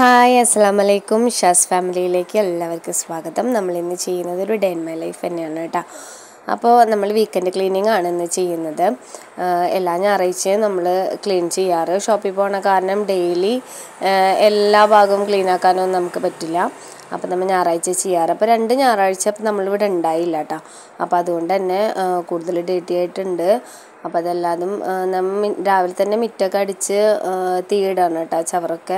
hi അസ്സാം വലൈക്കും ഷാസ് ഫാമിലിയിലേക്ക് എല്ലാവർക്കും സ്വാഗതം നമ്മൾ ഇന്ന് ചെയ്യുന്നത് ഒരു ഡേ ഇൻ മൈ ലൈഫ് തന്നെയാണ് കേട്ടോ അപ്പോൾ നമ്മൾ വീക്കെൻഡ് ക്ലീനിങ് ആണ് ഇന്ന് ചെയ്യുന്നത് ആഹ് എല്ലാ ഞായറാഴ്ചയും നമ്മൾ ക്ലീൻ ചെയ്യാറ് ഷോപ്പിൽ പോണ കാരണം ഡെയിലി എല്ലാ ഭാഗവും ക്ലീൻ ആക്കാനൊന്നും നമുക്ക് പറ്റില്ല അപ്പോൾ നമ്മൾ ഞായറാഴ്ച ചെയ്യാറ് അപ്പോൾ രണ്ട് ഞായറാഴ്ച അപ്പോൾ നമ്മളിവിടെ ഉണ്ടായില്ല കേട്ടോ അപ്പോൾ അതുകൊണ്ട് തന്നെ ആഹ് കൂടുതൽ ഡേറ്റി ആയിട്ടുണ്ട് അപ്പോൾ അതെല്ലാതും ആഹ് നമ്മ രാവിലെ തന്നെ മിറ്റൊക്കെ അടിച്ച് ആഹ് തീയിടാണ് കേട്ടോ ചവറൊക്കെ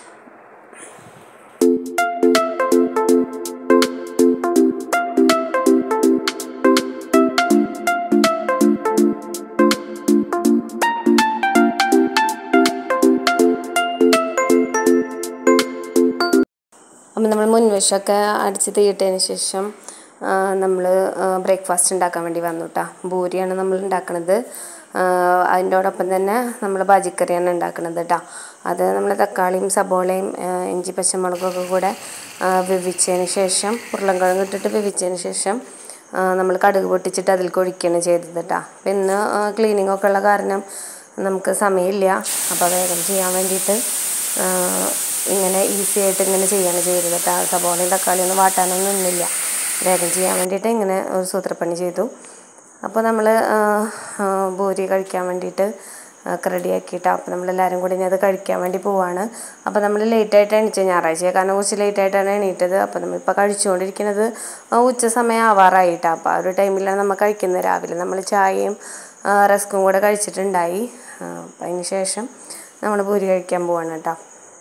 അപ്പം നമ്മൾ മുൻവശമൊക്കെ അടിച്ച് തീയിട്ടതിന് ശേഷം നമ്മൾ ബ്രേക്ക്ഫാസ്റ്റ് ഉണ്ടാക്കാൻ വേണ്ടി വന്നു കേട്ടോ ഭൂരിയാണ് നമ്മൾ ഉണ്ടാക്കണത് അതിൻ്റോടൊപ്പം തന്നെ നമ്മൾ ബാജിക്കറിയാണ് ഉണ്ടാക്കുന്നത് കേട്ടോ അത് നമ്മൾ തക്കാളിയും സബോളയും ആ, ഇഞ്ചി പച്ചമുളകൊക്കെ കൂടെ ആ, വേവിച്ചതിന് ശേഷം ഉരുളൻകിഴങ്ങ് ഇട്ടിട്ട് വേവിച്ചതിന് ശേഷം നമ്മൾ കടുക് പൊട്ടിച്ചിട്ട് അതിലേക്ക് ഒഴിക്കുകയാണ് ചെയ്തത് കേട്ടോ അപ്പം ഇന്ന് ക്ലീനിങ് ഒക്കെ ഉള്ള കാരണം നമുക്ക് സമയമില്ല അപ്പോൾ വേഗം ചെയ്യാൻ വേണ്ടിയിട്ട് ആ, ഇങ്ങനെ ഈസി ആയിട്ട് ഇങ്ങനെ ചെയ്യാണ് ചെയ്തത് കേട്ടോ സബോളയും തക്കാളിയും ഒന്നും വാട്ടാനൊന്നും നിന്നില്ല വേഗം ചെയ്യാൻ വേണ്ടിയിട്ട് ഇങ്ങനെ ഒരു സൂത്രപ്പണി ചെയ്തു അപ്പോൾ നമ്മൾ ഭൂരി കഴിക്കാൻ വേണ്ടിയിട്ട് ഒക്കെ റെഡിയാക്കിയിട്ട് അപ്പോൾ നമ്മളെല്ലാവരും കൂടി ഇനി അത് കഴിക്കാൻ വേണ്ടി പോവാണ് അപ്പോൾ നമ്മൾ ലേറ്റായിട്ട് എണീച്ചത് ഞായറാഴ്ച കാരണം കുറച്ച് ലേറ്റായിട്ടാണ് എണീറ്റത് അപ്പോൾ നമ്മളിപ്പോൾ കഴിച്ചുകൊണ്ടിരിക്കുന്നത് ആ ഉച്ച സമയം ആവാറായിട്ടാണ് അപ്പോൾ ആ ഒരു ടൈമിലാണ് നമ്മൾ കഴിക്കുന്നത് രാവിലെ നമ്മൾ ചായയും ആ, റസ്ക്കും കൂടെ കഴിച്ചിട്ടുണ്ടായി ആ, അപ്പോൾ അതിന് ശേഷം നമ്മൾ പൂരി കഴിക്കാൻ പോവാണ് കേട്ടോ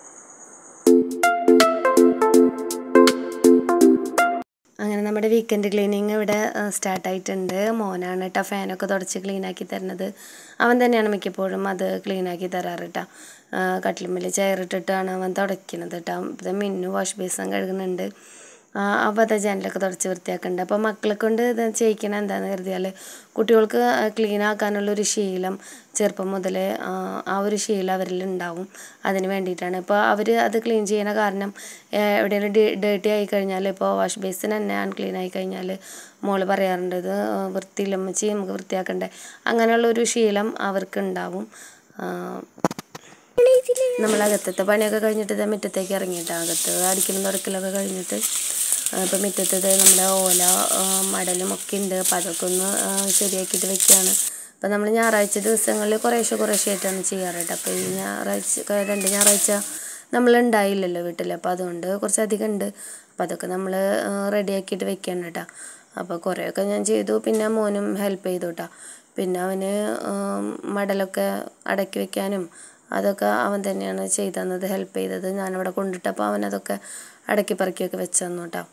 അങ്ങനെ നമ്മുടെ വീക്കെൻഡ് ക്ലീനിങ് ഇവിടെ സ്റ്റാർട്ടായിട്ടുണ്ട് മോനാണ് കേട്ടോ ഫാനൊക്കെ തുടച്ച് ക്ലീനാക്കി തരുന്നത് അവൻ തന്നെയാണ് മിക്കപ്പോഴും അത് ക്ലീനാക്കി തരാറ് കേട്ടോ കട്ടിലുമ്മിൽ ചെയറിട്ടിട്ടാണ് അവൻ തുടയ്ക്കുന്നത് കേട്ടോ ഇത് മിന്നു വാഷ് ബേസിൻ കഴുകുന്നുണ്ട് അപ്പോൾ അത് ജനലൊക്കെ തുടച്ച് വൃത്തിയാക്കുന്നുണ്ട് അപ്പോൾ മക്കളെ കൊണ്ട് ഇത് ചെയ്യിക്കണം എന്താണെന്ന് കരുതിയാൽ കുട്ടികൾക്ക് ക്ലീൻ ആക്കാനുള്ളൊരു ശീലം ചെറുപ്പം മുതലേ ആ, ആ ഒരു ശീലം അവരിൽ ഉണ്ടാവും അതിന് വേണ്ടിയിട്ടാണ് ഇപ്പോൾ അവർ അത് ക്ലീൻ ചെയ്യണ കാരണം ഏഹ്, എവിടെയെങ്കിലും ഡേ ഡേർട്ടി ആയി കഴിഞ്ഞാൽ ഇപ്പോൾ വാഷ് ബേസിൻ തന്നെ അൺക്ലീൻ ആയി കഴിഞ്ഞാൽ മോള് പറയാറുണ്ട് ഇത് വൃത്തിയില്ല അമ്മച്ചി നമുക്ക് വൃത്തിയാക്കണ്ടേ അങ്ങനെയുള്ളൊരു ശീലം അവർക്ക് ഉണ്ടാവും ആ, നമ്മൾ അകത്തത്തെ പണിയൊക്കെ കഴിഞ്ഞിട്ട് ഇതേ മുറ്റത്തേക്ക് ഇറങ്ങിയിട്ട് അകത്ത് അടിക്കലും തുറക്കലൊക്കെ കഴിഞ്ഞിട്ട് ഇപ്പം മുറ്റത്ത് ദേ നമ്മുടെ ഓല ആ, മടലും ഒക്കെ ഉണ്ട് അപ്പം അതൊക്കെ ഒന്ന് ആ, ശരിയാക്കിയിട്ട് വെക്കുകയാണ് അപ്പം നമ്മൾ ഞായറാഴ്ച ദിവസങ്ങളിൽ കുറേശ്ശെ കുറേശ്ശെ ആയിട്ടാണ് ചെയ്യാറ് കേട്ടോ അപ്പോൾ ഈ ഞായറാഴ്ച ക- രണ്ട് ഞായറാഴ്ച നമ്മൾ ഉണ്ടായില്ലല്ലോ വീട്ടിൽ അപ്പോൾ അതുകൊണ്ട് കുറച്ചധികം ഉണ്ട് അപ്പോൾ അതൊക്കെ നമ്മൾ റെഡിയാക്കിയിട്ട് വെക്കുകയാണ് കേട്ടോ അപ്പോൾ കുറേയൊക്കെ ഞാൻ ചെയ്തു പിന്നെ മോനും ഹെൽപ്പ് ചെയ്തു കേട്ടോ പിന്നെ അവന് ആം, മടലൊക്കെ അടക്കി വെക്കാനും അതൊക്കെ അവൻ തന്നെയാണ് ചെയ്തു തന്നത് ഹെൽപ്പ് ചെയ്തത് ഞാനവിടെ കൊണ്ടിട്ടപ്പോൾ അവൻ അതൊക്കെ അടക്കി പറക്കിയൊക്കെ വെച്ച് തന്നു കേട്ടോ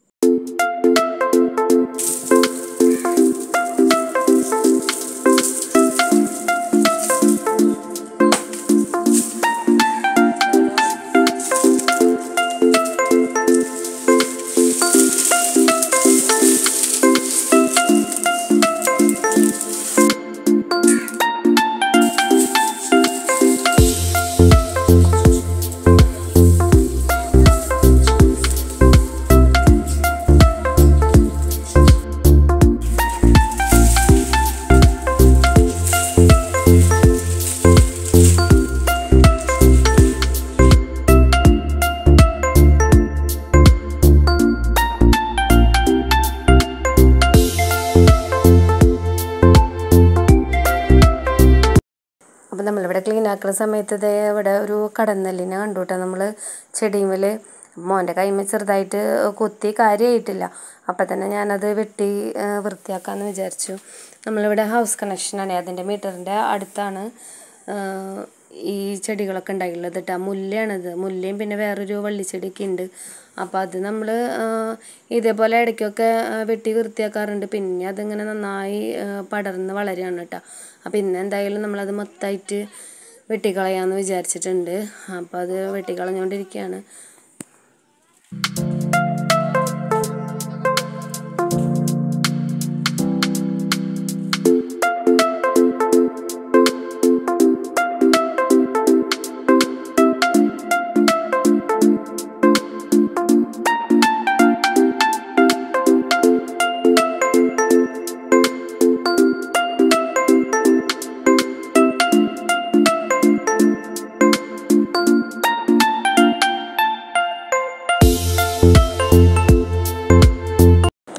അപ്പം നമ്മളിവിടെ ക്ലീൻ ആക്കുന്ന സമയത്ത് ദേ ഇവിടെ ഒരു കടന്നല്ലിനെ കണ്ടു കേട്ടോ നമ്മൾ ചെടിയുമ്മൽ മോൻ്റെ കൈമ ചെറുതായിട്ട് കുത്തി കാര്യമായിട്ടില്ല അപ്പം തന്നെ ഞാനത് വെട്ടി ആ, വൃത്തിയാക്കാമെന്ന് വിചാരിച്ചു നമ്മളിവിടെ ഹൗസ് കണക്ഷനാണ് അതിൻ്റെ മീറ്ററിൻ്റെ അടുത്താണ് ആ, ഈ ചെടികളൊക്കെ ഉണ്ടായിട്ടുള്ളത് കേട്ടോ മുല്ലയാണിത് മുല്ലയും പിന്നെ വേറൊരു വള്ളിച്ചെടിയൊക്കെ ഉണ്ട് അപ്പോൾ അത് നമ്മൾ ഇതേപോലെ ഇടയ്ക്കൊക്കെ ആ, വെട്ടി വൃത്തിയാക്കാറുണ്ട് പിന്നെ അതിങ്ങനെ നന്നായി ആ, പടർന്ന് വളരുകയാണ് കേട്ടോ അപ്പോൾ ഇന്ന് എന്തായാലും നമ്മളത് മൊത്തമായിട്ട് വെട്ടിക്കളയാമെന്ന് വിചാരിച്ചിട്ടുണ്ട് അപ്പോൾ അത് വെട്ടിക്കളഞ്ഞുകൊണ്ടിരിക്കുകയാണ്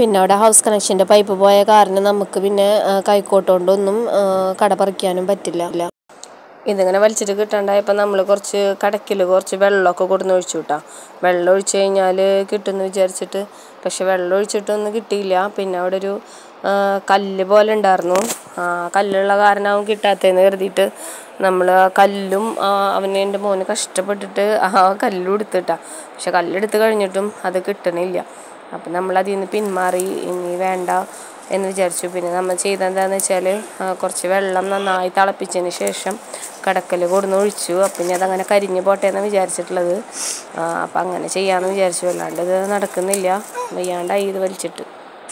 പിന്നെ അവിടെ ഹൗസ് കണക്ഷൻ്റെ പൈപ്പ് പോയ കാരണം നമുക്ക് പിന്നെ ആ, കൈക്കോട്ടുകൊണ്ടൊന്നും ആ, കട പറിക്കാനും പറ്റില്ല ഇതിങ്ങനെ വലിച്ചിട്ട് കിട്ടാണ്ടായപ്പോൾ നമ്മൾ കുറച്ച് കടക്കിൽ കുറച്ച് വെള്ളമൊക്കെ കൊടുന്ന് ഒഴിച്ചു കിട്ടാം വെള്ളം ഒഴിച്ച് കഴിഞ്ഞാൽ കിട്ടുമെന്ന് വിചാരിച്ചിട്ട് പക്ഷെ വെള്ളം ഒഴിച്ചിട്ടൊന്നും കിട്ടിയില്ല പിന്നെ അവിടെ ഒരു ആ, കല്ല് പോലെ ഉണ്ടായിരുന്നു ആ കല്ലുള്ള കാരണമാവും കിട്ടാത്തതെന്ന് കരുതിയിട്ട് നമ്മൾ ആ കല്ലും ആ, അവന് എൻ്റെ മോന് കഷ്ടപ്പെട്ടിട്ട് ആ കല്ലും എടുത്തിട്ടാ പക്ഷെ കല്ലെടുത്ത് കഴിഞ്ഞിട്ടും അത് കിട്ടണില്ല അപ്പം നമ്മൾ അതിൽ നിന്ന് പിന്മാറി ഇനി വേണ്ട എന്ന് വിചാരിച്ചു പിന്നെ നമ്മൾ ചെയ്തെന്താണെന്ന് വെച്ചാൽ കുറച്ച് വെള്ളം നന്നായി തിളപ്പിച്ചതിന് ശേഷം കടക്കൽ കൊടുന്ന് ഒഴിച്ചു അപ്പം ഇനി അതങ്ങനെ കരിഞ്ഞ് പോട്ടെ എന്ന് വിചാരിച്ചിട്ടുള്ളത് അപ്പം അങ്ങനെ ചെയ്യാമെന്ന് വിചാരിച്ചു അല്ലാണ്ട് ഇത് നടക്കുന്നില്ല വയ്യാണ്ടായി ഇത് വലിച്ചിട്ട്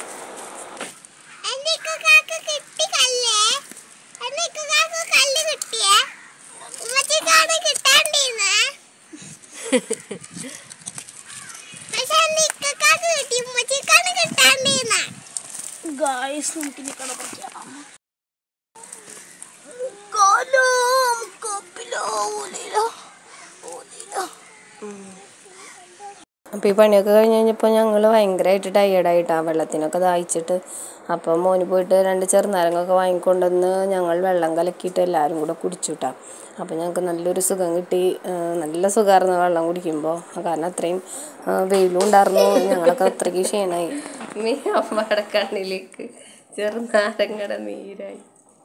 എന്റെ ഇക്കാക്ക് കിട്ടി കല്ല് എന്റെ ഇക്കാക്ക് കല്ല് കിട്ടിയേ ഉമ്മച്ചിക്കാണ് കിട്ടാണ്ടിരുന്നേ പക്ഷെ എന്റെ ഇക്കാക്ക് കിട്ടി ഉമ്മച്ചിക്കാണ് കിട്ടാണ്ടിരുന്നേ ഗായ്സ് നമുക്ക് ഇനി കട പറിക്കാം കാലം കപ്പില ഓലില ഓലില അപ്പോൾ ഈ പണിയൊക്കെ കഴിഞ്ഞ് കഴിഞ്ഞപ്പോൾ ഞങ്ങൾ ഭയങ്കരമായിട്ട് ടയേർഡായിട്ടാണ് വെള്ളത്തിനൊക്കെ ദാഹിച്ചിട്ട് അപ്പോൾ മോന് പോയിട്ട് രണ്ട് ചെറുനാരങ്ങൊക്കെ വാങ്ങിക്കൊണ്ടുവന്ന് ഞങ്ങൾ വെള്ളം കലക്കിയിട്ട് എല്ലാവരും കൂടെ കുടിച്ചുട്ടാ അപ്പോൾ ഞങ്ങൾക്ക് നല്ലൊരു സുഖം കിട്ടി ആ, നല്ല സുഖമായിരുന്നു വെള്ളം കുടിക്കുമ്പോൾ കാരണം അത്രയും ആ, വെയിലും ഉണ്ടായിരുന്നു ഞങ്ങളൊക്കെ അത്രയ്ക്ക് ക്ഷീണമായി നീ അമ്മയുടെ കണ്ണിലേക്ക് ചെറുനാരങ്ങയുടെ നീരായി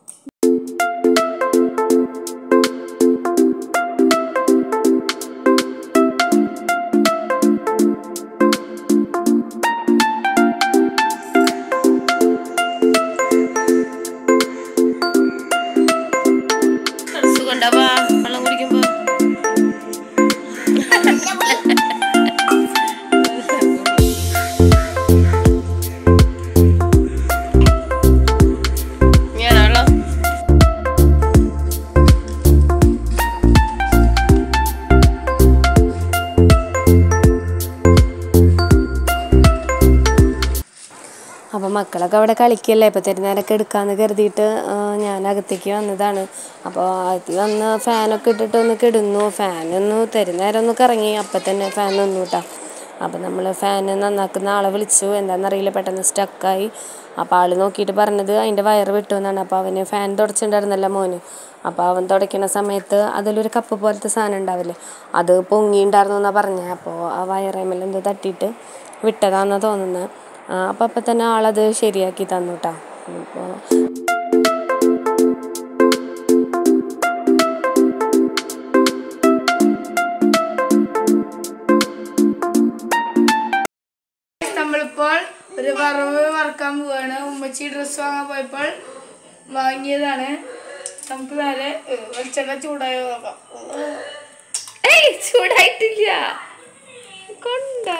സുഖണ്ടാവാ വെള്ളം കുടിക്കുമ്പോൾ ഞാനാണല്ലോ അപ്പം മക്കളൊക്കെ അവിടെ കളിക്കല്ലേ ഇപ്പോൾ തെരുന്നേരൊക്കെ എടുക്കാമെന്ന് കരുതിയിട്ട് ആ, ഞാൻ അകത്തേക്ക് വന്നതാണ് അപ്പോൾ അകത്ത് വന്ന് ഫാനൊക്കെ ഇട്ടിട്ട് ഒന്ന് കിടന്നു ഫാനൊന്ന് തരുന്നേരം ഒന്ന് കറങ്ങി അപ്പം തന്നെ ഫാൻ നിന്നു കേട്ടോ അപ്പം നമ്മൾ ഫാൻ നന്നാക്കുന്ന ആളെ വിളിച്ചു എന്താണെന്നറിയില്ല പെട്ടെന്ന് സ്റ്റക്കായി അപ്പോൾ ആൾ നോക്കിയിട്ട് പറഞ്ഞത് അതിൻ്റെ വയറ് വിട്ടു എന്നാണ് അപ്പോൾ അവന് ഫാൻ തുടച്ചിട്ടുണ്ടായിരുന്നല്ലോ മോന് അപ്പോൾ അവൻ തുടയ്ക്കുന്ന സമയത്ത് അതിലൊരു കപ്പ് പോലത്തെ സാധനം ഉണ്ടാവില്ലേ അത് പൊങ്ങിയിട്ടുണ്ടായിരുന്നു എന്നാണ് പറഞ്ഞത് അപ്പോൾ ആ വയറേമേൽ എന്തോ തട്ടിയിട്ട് വിട്ടതാണെന്നാണ് തോന്നുന്നത് അപ്പം അപ്പം തന്നെ ആളത് ശരിയാക്കി തന്നു കേട്ടോ അപ്പോൾ നമ്മളിപ്പോൾ ഒരു വറവ് വറക്കാൻ പോവാണ് ഉമ്മച്ചി ഡ്രസ്സ് വാങ്ങാൻ പോയപ്പോൾ വാങ്ങിയതാണ് നമുക്ക് നേരെ ഏ, വെളിച്ചെണ്ണ ചൂടായോ നോക്കാം ഏയ് ചൂടായിട്ടില്ല കൊണ്ടോ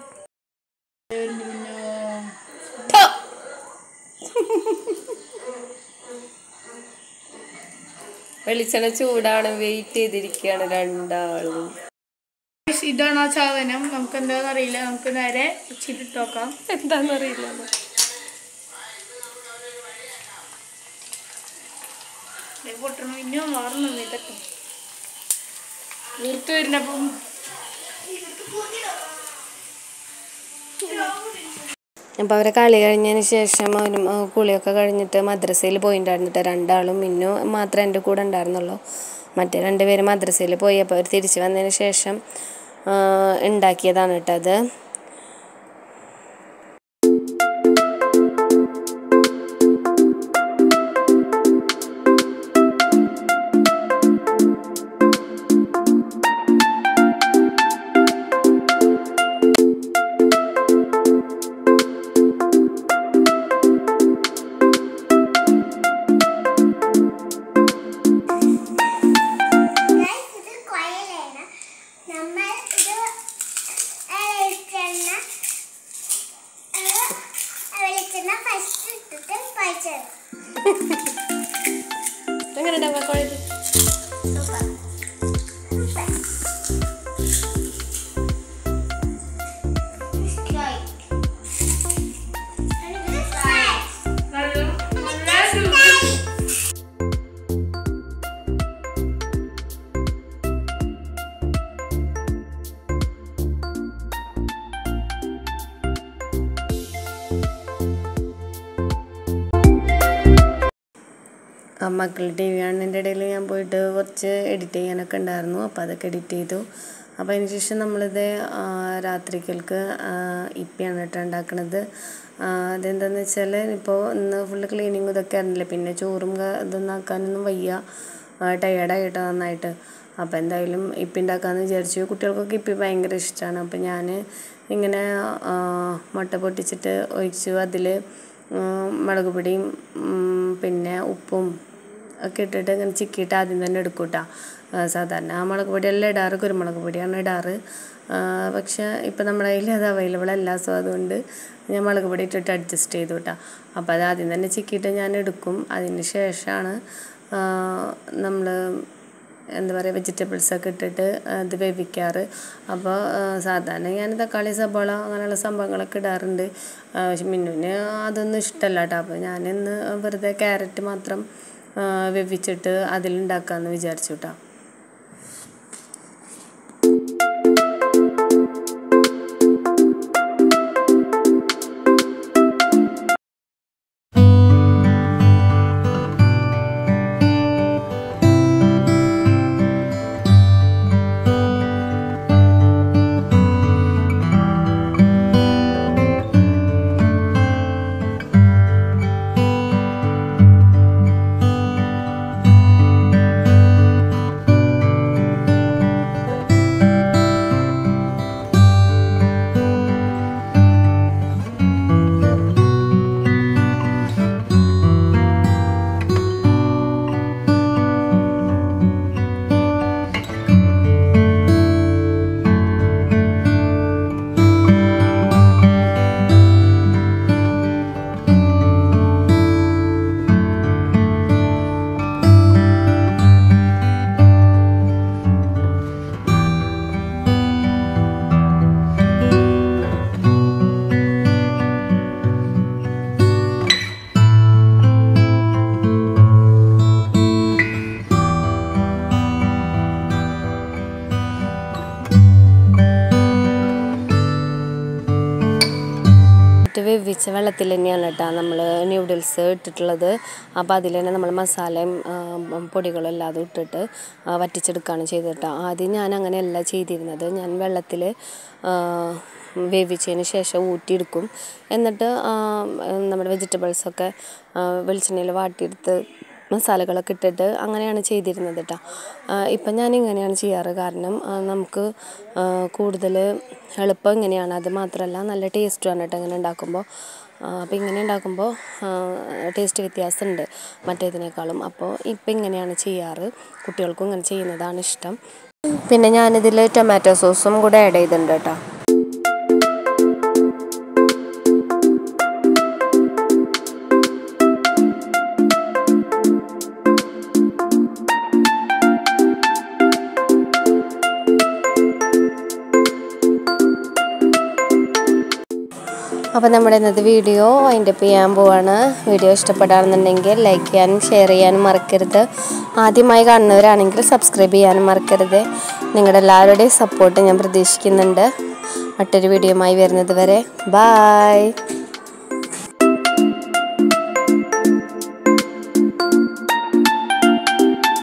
വെളിച്ചെണ്ണ ചൂടാണ് വെയിറ്റ് ചെയ്തിരിക്കുകയാണ് രണ്ടാളും ഇതാണ് ആ സാധനം നമുക്ക് എന്താണെന്ന് അറിയില്ല നമുക്ക് നേരെ വെച്ചിട്ട് നോക്കാം എന്താന്നറിയില്ല ദേ പൊട്ടണം ഇനിയും മാറുന്നു ഇതൊക്കെ വീർത്ത് വരുന്നപ്പം അപ്പോൾ അവരെ കളി കഴിഞ്ഞതിന് ശേഷം അവനും ആ, കുളിയൊക്കെ കഴിഞ്ഞിട്ട് മദ്രസയിൽ പോയിട്ടുണ്ടായിരുന്നിട്ട് രണ്ടാളും മിന്നു മാത്രമേ എൻ്റെ കൂടെ ഉണ്ടായിരുന്നുള്ളൂ മറ്റേ രണ്ടുപേരും മദ്രസയിൽ പോയി അപ്പോൾ അവർ തിരിച്ച് വന്നതിന് ശേഷം ആ, ഉണ്ടാക്കിയതാണ് കേട്ടോ അത് Guys, ഇത് കൊയലാണ് നമ്മൾ ഇത് വെളിച്ചെണ്ണ ഏഹ്, വെളിച്ചെണ്ണ ഫസ്റ്റ് ഇട്ടിട്ട് പഴിച്ചത് എങ്ങനെ ഉണ്ടാവുക കുഴൽ ആ മക്കൾ ടി വി കാണുന്നതിൻ്റെ ഇടയിൽ ഞാൻ പോയിട്ട് കുറച്ച് എഡിറ്റ് ചെയ്യാനൊക്കെ ഉണ്ടായിരുന്നു അപ്പോൾ അതൊക്കെ എഡിറ്റ് ചെയ്തു അപ്പോൾ അതിന് ശേഷം നമ്മളിത് ആ, രാത്രിക്കൽക്ക് ആ, ഇപ്പിയാണ് കേട്ടോ ഉണ്ടാക്കണത് ആ, അതെന്താണെന്ന് വെച്ചാൽ ഇപ്പോൾ ഇന്ന് ഫുള്ള് ക്ലീനിങ് ഇതൊക്കെ ആയിരുന്നില്ല പിന്നെ ചോറും ക- ഇതൊന്നും ആക്കാനൊന്നും വയ്യ ടയേർഡായിട്ടോ നന്നായിട്ട് അപ്പോൾ എന്തായാലും ഇപ്പി ഉണ്ടാക്കാമെന്ന് വിചാരിച്ചു കുട്ടികൾക്കൊക്കെ ഇപ്പി ഭയങ്കര ഇഷ്ടമാണ് അപ്പോൾ ഞാൻ ഇങ്ങനെ ആ, മുട്ട പൊട്ടിച്ചിട്ട് ഒഴിച്ചു അതിൽ മുളക് പൊടിയും ഉം, പിന്നെ ഉപ്പും ഒക്കെ ഇട്ടിട്ട് ഇങ്ങനെ ചിക്കിയിട്ട് ആദ്യം തന്നെ എടുക്കും കേട്ടോ സാധാരണ ആ മുളക് പൊടിയെല്ലാം ഇടാറ് കുരുമുളക് പൊടിയാണ് ഇടാറ് ആ, പക്ഷേ ഇപ്പം നമ്മുടെ കയ്യിൽ അത് അവൈലബിൾ അല്ല സോ അതുകൊണ്ട് ഞാൻ മുളക് പൊടി ഇട്ടിട്ട് അഡ്ജസ്റ്റ് ചെയ്തു കേട്ടോ അപ്പോൾ അത് ആദ്യം തന്നെ ചിക്കിയിട്ട് ഞാൻ എടുക്കും അതിന് ശേഷമാണ് നമ്മൾ എന്താ പറയുക വെജിറ്റബിൾസൊക്കെ ഇട്ടിട്ട് അത് വേവിക്കാറ് അപ്പോൾ സാധാരണ ഞാൻ തക്കാളി സബോള അങ്ങനെയുള്ള സംഭവങ്ങളൊക്കെ ഇടാറുണ്ട് ആ, പക്ഷെ മിന്നുവിന് അതൊന്നും ഇഷ്ടമല്ല കേട്ടോ അപ്പോൾ ഞാനിന്ന് വെറുതെ ക്യാരറ്റ് മാത്രം ആ, വേവിച്ചിട്ട് അതിലുണ്ടാക്കാമെന്ന് വിചാരിച്ചു കേട്ടോ ഇട്ട് വേവിച്ച വെള്ളത്തിൽ തന്നെയാണ് കേട്ടോ നമ്മൾ ന്യൂഡിൽസ് ഇട്ടിട്ടുള്ളത് അപ്പോൾ അതിൽ തന്നെ നമ്മൾ മസാലയും ആ, പൊടികളും എല്ലാം ഇട്ടിട്ട് ആ, വറ്റിച്ചെടുക്കുകയാണ് ചെയ്തത് കേട്ടോ ആദ്യം ഞാൻ അങ്ങനെയല്ല ചെയ്തിരുന്നത് ഞാൻ വെള്ളത്തിൽ വേവിച്ചതിന് ശേഷം ഊറ്റിയെടുക്കും എന്നിട്ട് ആ, നമ്മുടെ വെജിറ്റബിൾസൊക്കെ വെളിച്ചെണ്ണയിൽ വാട്ടിയെടുത്ത് മസാലകളൊക്കെ ഇട്ടിട്ട് അങ്ങനെയാണ് ചെയ്തിരുന്നത് കേട്ടോ ഇപ്പം ഞാൻ ഇങ്ങനെയാണ് ചെയ്യാറ് കാരണം ആ, നമുക്ക് കൂടുതൽ എളുപ്പം ഇങ്ങനെയാണ് അത് മാത്രമല്ല നല്ല ടേസ്റ്റുമാണ് കേട്ടോ ഇങ്ങനെ ഉണ്ടാക്കുമ്പോൾ അപ്പോൾ ഇങ്ങനെ ഉണ്ടാക്കുമ്പോൾ ടേസ്റ്റ് വ്യത്യാസമുണ്ട് മറ്റേതിനേക്കാളും അപ്പോൾ ഇപ്പം ഇങ്ങനെയാണ് ചെയ്യാറ് കുട്ടികൾക്കും ഇങ്ങനെ ചെയ്യുന്നതാണ് ഇഷ്ടം പിന്നെ ഞാനിതിൽ ടൊമാറ്റോ സോസും കൂടെ ആഡ് ചെയ്തിട്ടുണ്ട് കേട്ടോ അപ്പോൾ നമ്മുടെ ഇന്നത്തെ വീഡിയോ വൈൻഡപ്പ് ചെയ്യാൻ പോവാണ് വീഡിയോ ഇഷ്ടപ്പെടാണെന്നുണ്ടെങ്കിൽ ലൈക്ക് ചെയ്യാനും ഷെയർ ചെയ്യാനും മറക്കരുത് ആദ്യമായി കാണുന്നവരാണെങ്കിൽ സബ്സ്ക്രൈബ് ചെയ്യാനും മറക്കരുത് നിങ്ങളുടെ എല്ലാവരുടെയും സപ്പോർട്ട് ഞാൻ പ്രതീക്ഷിക്കുന്നുണ്ട് മറ്റൊരു വീഡിയോയുമായി വരുന്നത് വരെ ബായ്